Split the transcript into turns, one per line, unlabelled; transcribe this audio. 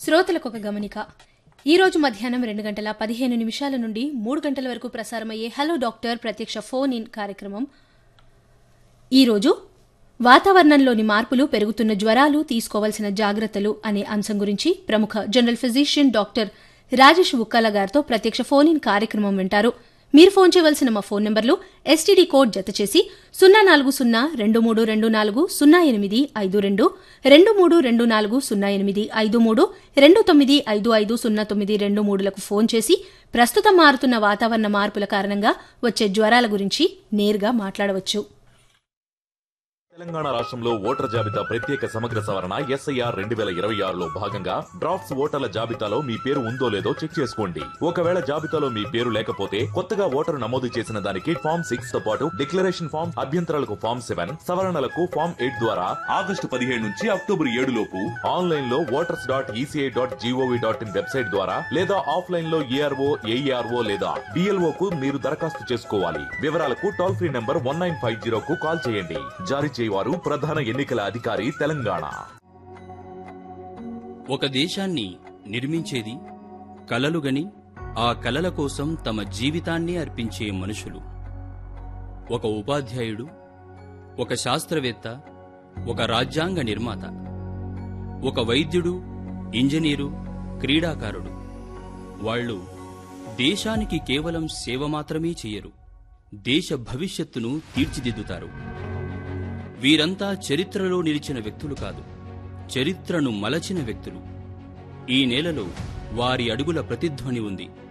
శ్రోతలకు ఒక గమనిక ఈ రోజు మధ్యాహ్నం రెండు గంటల పదిహేను నిమిషాల నుండి మూడు గంటల వరకు ప్రసారమయ్యే హలో డాక్టర్ ప్రత్యక్ష ఫోన్ ఇన్ కార్యక్రమం ఈరోజు వాతావరణంలోని మార్పులు పెరుగుతున్న జ్వరాలు తీసుకోవాల్సిన జాగ్రత్తలు అనే అంశం గురించి ప్రముఖ general physician doctor Rajesh Ukkala గారితో ప్రత్యక్ష ఫోన్ ఇన్ కార్యక్రమం వింటారు మీరు ఫోన్ చేయవలసిన మా ఫోన్ నంబర్లు ఎస్టీడీ కోడ్ జత చేసి సున్నా నాలుగు సున్నా రెండు మూడు రెండు నాలుగు సున్నా ఎనిమిది ఐదు రెండు రెండు మూడు రెండు నాలుగు సున్నా ఎనిమిది ఐదు మూడు రెండు తొమ్మిది ఐదు ఐదు సున్నా తొమ్మిది రెండు మూడులకు ఫోన్ చేసి ప్రస్తుతం మారుతున్న వాతావరణ మార్పుల కారణంగా వచ్చే జ్వరాల గురించి నేరుగా మాట్లాడవచ్చు
తెలంగాణ రాష్ట్రంలో ఓటర్ల జాబితా ప్రత్యేక సమగ్ర సవరణ ఎస్ఐఆర్ రెండు వేల ఇరవై ఆరులో భాగంగా డ్రాఫ్ట్స్ ఓటర్ల జాబితాలో మీ పేరు ఉందో లేదో చెక్ చేసుకోండి ఒకవేళ జాబితాలో మీ పేరు లేకపోతే కొత్తగా ఓటరు నమోదు చేసిన దానికి ఫామ్ సిక్స్ తో పాటు డిక్లరేషన్ ఫామ్ అభ్యంతరాలకు ఫామ్ సెవెన్ సవరణలకు ఫామ్ ఎయిట్ ద్వారా ఆగస్టు పదిహేడు నుంచి అక్టోబర్ ఏడు లోపు ఆన్లైన్ లో voters dot ECI dot GOV dot in website ద్వారా లేదా ఆఫ్లైన్ లో ఏఆర్ఓ ఏఈఆర్ఓ లేదా డిఎల్ఓ కు మీరు దరఖాస్తు చేసుకోవాలి వివరాలకు toll free number one nine five zero కు కాల్ చేయండి జారీ చేయవారు ప్రధాన ఎన్నికల అధికారి తెలంగాణ
ఒక దేశాన్ని నిర్మించేది కలలుగని ఆ కలల కోసం తమ జీవితాన్ని అర్పించే మనుషులు ఒక ఉపాధ్యాయుడు ఒక శాస్త్రవేత్త ఒక రాజ్యాంగ నిర్మాత ఒక వైద్యుడు ఇంజనీరు క్రీడాకారుడు వాళ్ళు దేశానికి కేవలం సేవ మాత్రమే చెయ్యరు దేశ భవిష్యత్తును తీర్చిదిద్దుతారు వీరంతా చరిత్రలో నిలిచిన వ్యక్తులు కాదు చరిత్రను మలచిన వ్యక్తులు ఈ నేలలో వారి అడుగుల ప్రతిధ్వని ఉంది